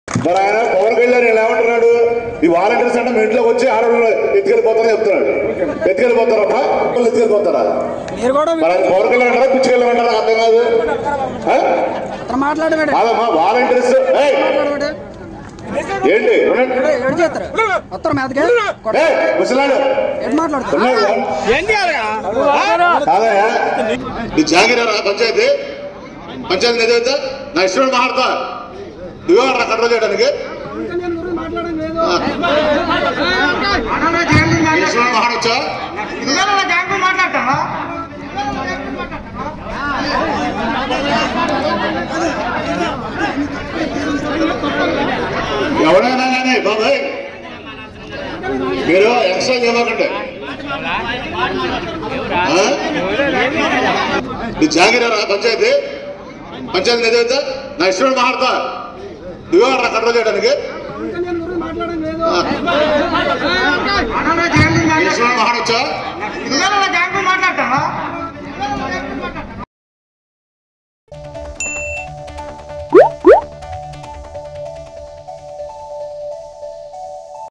మరి ఆయన పవన్ కళ్యాణ్ ఇలా ఏమంటున్నాడు ఈ వాలంటీర్స్ అంటే మీ ఇంట్లోకి వచ్చి ఆడవాళ్ళు ఎత్తుకెళ్ళిపోతారని చెప్తున్నాడు ఎత్తుకెళ్ళిపోతారమ్మా వాళ్ళు ఎత్తుకెళ్ళిపోతారా మీరు కూడా మరి ఆయన పవన్ కళ్యాణ్ అంటారా పిచ్చుకెళ్ళమంటారా అర్థం కాదు ఆ? అతను మాట్లాడబెట్టు కాదమ్మా వాలంటీర్స్ ఏయ్, మాట్లాడబెట్టు ఏంటి ఉండండి. ఏడు చేస్తారు వస్తారు మీదకి ఏయ్, ముసలాడు ఏడు మాట్లాడతారు ఉన్నాడు. కాదయ్యా నీ జాగిరారా పంచాయతీ పంచాయతీ ఏదైతే నా ఇష్టం మాట్లాడతా నువ్వే నా కంట్రోల్ చేయడానికి ఆ. నీ ఇష్టం మాట్లాడచ్చా ఎవరైనా కానీ బాబాయ్ మీరు ఎక్స్ట్రా చేయకండి నీ జాగిరారా పంచాయతీ పంచాయతీ ఏదైతే నా ఇష్టం మాట్లాడతా నువ్వే నా కంట్రోల్ చేయడానికి ఆ. నీ ఇష్టం మాట్లాడచ్చా మాట్లాడతావా